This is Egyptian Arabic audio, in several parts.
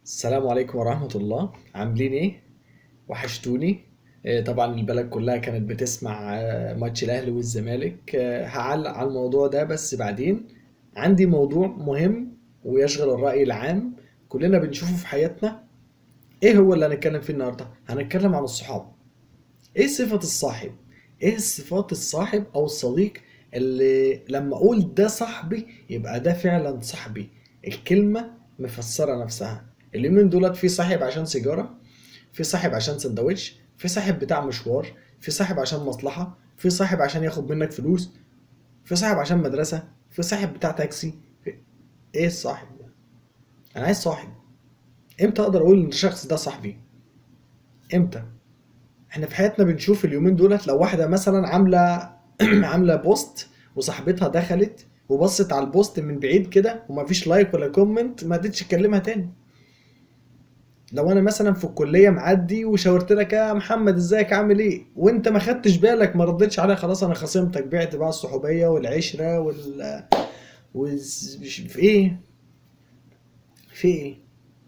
السلام عليكم ورحمة الله عاملين ايه؟ وحشتوني آه، طبعا البلد كلها كانت بتسمع آه، ماتش الاهلي والزمالك آه، هعلق على الموضوع ده بس بعدين عندي موضوع مهم ويشغل الرأي العام كلنا بنشوفه في حياتنا ايه هو اللي هنتكلم فيه النهارده؟ هنتكلم عن الصحاب ايه صفة الصاحب؟ ايه صفات الصاحب او الصديق اللي لما اقول ده صاحبي يبقى ده فعلا صاحبي الكلمة مفسرة نفسها اليومين دولت في صاحب عشان سيجارة في صاحب عشان سندوتش في صاحب بتاع مشوار في صاحب عشان مصلحة في صاحب عشان ياخد منك فلوس في صاحب عشان مدرسة في صاحب بتاع تاكسي في... ايه الصاحب ده انا عايز صاحب امتى اقدر اقول ان الشخص ده صاحبي امتى احنا في حياتنا بنشوف اليومين دولت لو واحدة مثلا عاملة عاملة بوست وصاحبتها دخلت وبصت على البوست من بعيد كده ومفيش لايك ولا كومنت ما قدرتش تكلمها تاني لو انا مثلا في الكليه معدي وشاورت لك يا محمد ازيك عامل ايه وانت ما خدتش بالك ما ردتش عليا خلاص انا خصمتك بعت بقى الصحوبيه والعشره وال وز... مش- في ايه في ايه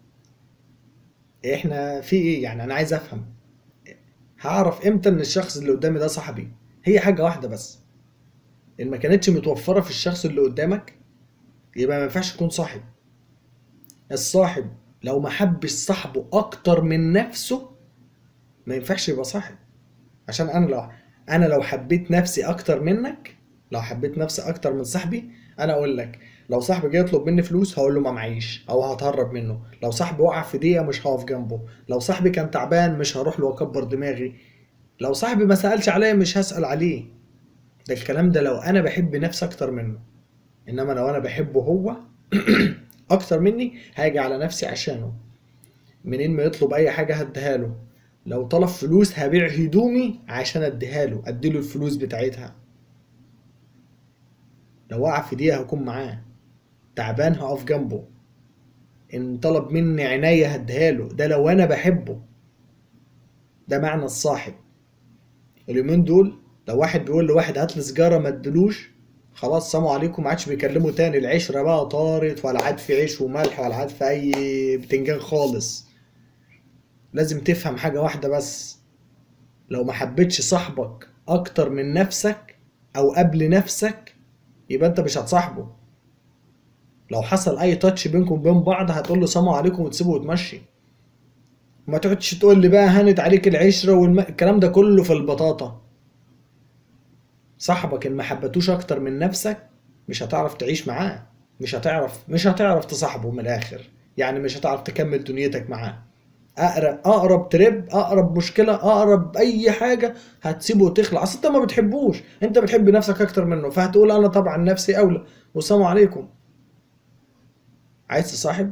احنا في ايه يعني انا عايز افهم هعرف امتى ان الشخص اللي قدامي ده صاحبي هي حاجه واحده بس ان ما كانتش متوفره في الشخص اللي قدامك يبقى ما ينفعش تكون صاحب الصاحب لو ما حبش صاحبه اكتر من نفسه ما ينفعش يبقى صاحب عشان انا لو انا لو حبيت نفسي اكتر منك لو حبيت نفسي اكتر من صاحبي انا اقول لك لو صاحبي جه يطلب مني فلوس هقول له ما معيش او هتهرب منه لو صاحبي وقع في دقيقه مش هقف جنبه لو صاحبي كان تعبان مش هروح له واكبر دماغي لو صاحبي ما سالش عليا مش هسال عليه ده الكلام ده لو انا بحب نفسي اكتر منه انما لو انا بحبه هو اكتر مني هاجي على نفسي عشانه منين ما يطلب اي حاجه هديها له لو طلب فلوس هبيع هدومي عشان اديها له اديله الفلوس بتاعتها لو وقع في دقيقه هكون معاه تعبان هقف جنبه ان طلب مني عناية هديها له ده لو انا بحبه ده معنى الصاحب اليومين دول لو واحد بيقول لواحد هات لي سيجاره ما ادلوش خلاص سلام عليكم ما عادش بيكلموا تاني العشره بقى طارت ولا عاد في عيش وملح ولا عاد في اي بتنجان خالص لازم تفهم حاجه واحده بس لو ما حبيتش صاحبك اكتر من نفسك او قبل نفسك يبقى انت مش هتصاحبه لو حصل اي تاتش بينكم وبين بعض هتقول له سلام عليكم وتسيبه وتمشي ما تقعدش تقول لي بقى هانت عليك العشره والم... الكلام ده كله في البطاطا صاحبك ان ما حبتوش اكتر من نفسك مش هتعرف تعيش معاه مش هتعرف مش هتعرف تصاحبه من الاخر يعني مش هتعرف تكمل دنيتك معاه اقرب اقرب ترب اقرب مشكله اقرب اي حاجه هتسيبه وتخلع اصل انت ما بتحبوش انت بتحب نفسك اكتر منه فهتقول انا طبعا نفسي اولى والسلام عليكم عايز تصاحب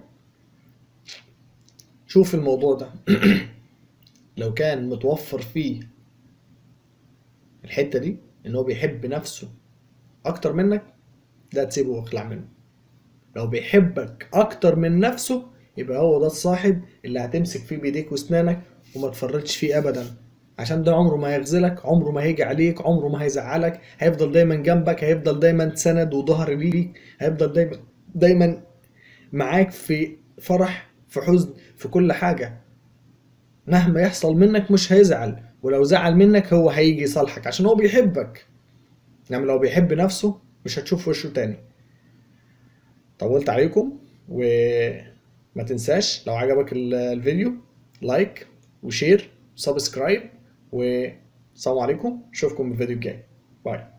شوف الموضوع ده لو كان متوفر فيه الحته دي ان هو بيحب نفسه اكتر منك ده تسيبه واخلع منه لو بيحبك اكتر من نفسه يبقى هو ده الصاحب اللي هتمسك فيه بايديك واسنانك وما تفرطش فيه ابدا عشان ده عمره ما هيخذلك عمره ما هيجي عليك عمره ما هيزعلك هيفضل دايما جنبك هيفضل دايما سند وظهر ليك هيفضل دايما دايما معاك في فرح في حزن في كل حاجة مهما يحصل منك مش هيزعل ولو زعل منك هو هيجي يصالحك عشان هو بيحبك انما لو بيحب نفسه مش هتشوف وشه تاني طولت عليكم وما تنساش لو عجبك ال- الفيديو لايك وشير وسبسكرايب والسلام عليكم اشوفكم في الفيديو الجاي باي